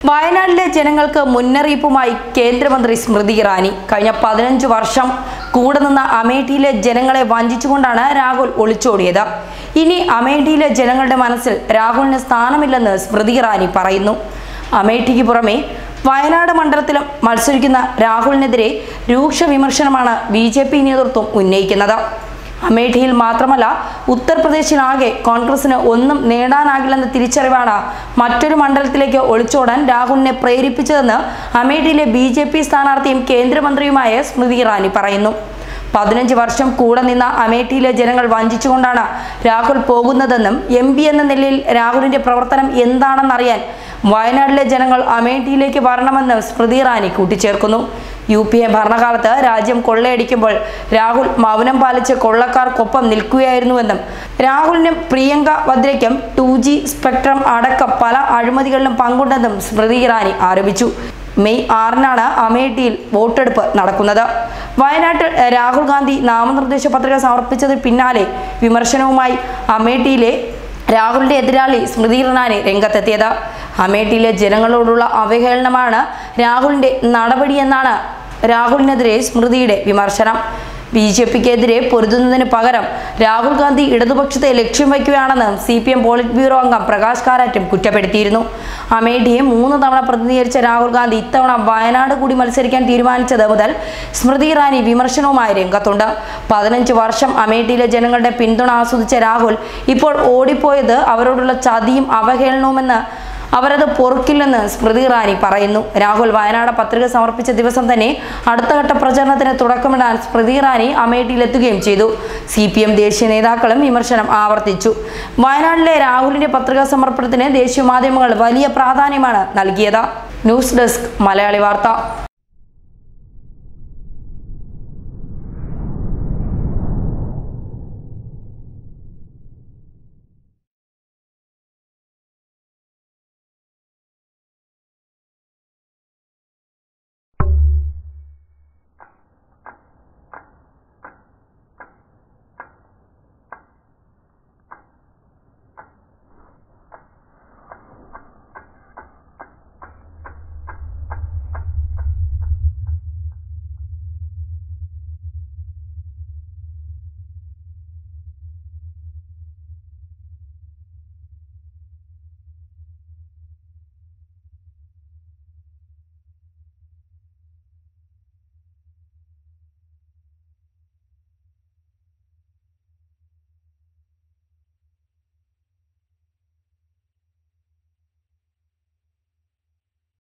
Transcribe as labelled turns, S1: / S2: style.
S1: വയനാട്ടിലെ ജനങ്ങൾക്ക് മുന്നറിയിപ്പുമായി കേന്ദ്രമന്ത്രി സ്മൃതി ഇറാനി കഴിഞ്ഞ പതിനഞ്ച് വർഷം കൂടെ നിന്ന അമേഠിയിലെ ജനങ്ങളെ വഞ്ചിച്ചുകൊണ്ടാണ് രാഹുൽ ഒളിച്ചോടിയത് ഇനി അമേഠിയിലെ ജനങ്ങളുടെ മനസ്സിൽ രാഹുലിന് സ്ഥാനമില്ലെന്ന് സ്മൃതി ഇറാനി പറയുന്നു അമേഠിക്ക് പുറമെ വയനാട് മണ്ഡലത്തിലും മത്സരിക്കുന്ന രാഹുലിനെതിരെ രൂക്ഷ വിമർശനമാണ് ബി ജെ പി നേതൃത്വം ഉന്നയിക്കുന്നത് അമേഠിയിൽ മാത്രമല്ല ഉത്തർപ്രദേശിലാകെ കോൺഗ്രസിന് ഒന്നും നേടാനാകില്ലെന്ന തിരിച്ചറിവാണ് മറ്റൊരു മണ്ഡലത്തിലേക്ക് ഒളിച്ചോടാൻ രാഹുലിനെ പ്രേരിപ്പിച്ചതെന്ന് അമേഠിയിലെ ബി ജെ പി സ്ഥാനാർത്ഥിയും കേന്ദ്രമന്ത്രിയുമായ സ്മൃതി ഇറാനി പറയുന്നു പതിനഞ്ച് വർഷം കൂടെ നിന്ന അമേഠിയിലെ ജനങ്ങൾ വഞ്ചിച്ചുകൊണ്ടാണ് രാഹുൽ പോകുന്നതെന്നും എം പി എന്ന നിലയിൽ രാഹുലിന്റെ പ്രവർത്തനം എന്താണെന്നറിയാൻ വയനാട്ടിലെ ജനങ്ങൾ അമേഠിയിലേക്ക് വരണമെന്ന് സ്മൃതി ഇറാനി കൂട്ടിച്ചേർക്കുന്നു യു പി എ ഭരണകാലത്ത് രാജ്യം കൊള്ളയടിക്കുമ്പോൾ രാഹുൽ മൗനം പാലിച്ച് കൊള്ളക്കാർക്കൊപ്പം നിൽക്കുകയായിരുന്നുവെന്നും രാഹുലിനും പ്രിയങ്ക വദ്രയ്ക്കും ടു ജി സ്പെക്ട്രം അടക്കം പല അഴിമതികളിലും പങ്കുണ്ടെന്നും സ്മൃതി ഇറാനി ആരോപിച്ചു മെയ് ആറിനാണ് അമേഠിയിൽ വോട്ടെടുപ്പ് നടക്കുന്നത് വയനാട്ടിൽ രാഹുൽ ഗാന്ധി നാമനിർദ്ദേശ പത്രിക സമർപ്പിച്ചതിന് പിന്നാലെ വിമർശനവുമായി അമേഠിയിലെ രാഹുലിന്റെ എതിരാളി സ്മൃതി ഇറാനി രംഗത്തെത്തിയത് അമേഠിയിലെ ജനങ്ങളോടുള്ള അവഹേളനമാണ് രാഹുലിന്റെ നടപടിയെന്നാണ് രാഹുലിനെതിരെ സ്മൃതിയുടെ വിമർശനം ബി ജെ പിക്കെതിരെ പൊരുതുന്നതിന് പകരം രാഹുൽ ഗാന്ധി ഇടതുപക്ഷത്തെ ലക്ഷ്യം വയ്ക്കുകയാണെന്ന് C P M polit bureau അംഗം പ്രകാശ് കാരാറ്റും കുറ്റപ്പെടുത്തിയിരുന്നു അമേഠിയെ മൂന്ന് തവണ പ്രതിനിധീകരിച്ച രാഹുൽ ഗാന്ധി ഇത്തവണ വയനാട് കൂടി മത്സരിക്കാൻ തീരുമാനിച്ചത് മുതൽ സ്മൃതി ഇറാനി വിമർശനവുമായി രംഗത്തുണ്ട് പതിനഞ്ച് വർഷം അമേഠിയിലെ ജനങ്ങളുടെ പിന്തുണ ആസ്വദിച്ച രാഹുൽ ഇപ്പോൾ ഓടിപ്പോയത് അവരോടുള്ള ചതിയും അവഹേളനവുമെന്ന് അവരത് പൊറുക്കില്ലെന്ന് സ്മൃതി ഇറാനി പറയുന്നു രാഹുൽ വയനാട് പത്രിക സമർപ്പിച്ച ദിവസം തന്നെ അടുത്ത ഘട്ട പ്രചരണത്തിന് തുടക്കമിടാൻ സ്മൃതി ഇറാനി അമേഠിയിലെത്തുകയും ചെയ്തു സി പി എം ദേശീയ നേതാക്കളും വിമർശനം ആവർത്തിച്ചു വയനാട്ടിലെ രാഹുലിന്റെ പത്രികാ സമർപ്പണത്തിന് ദേശീയ മാധ്യമങ്ങൾ വലിയ പ്രാധാന്യമാണ് നൽകിയത് ന്യൂസ് ഡെസ്ക് മലയാളി വാർത്ത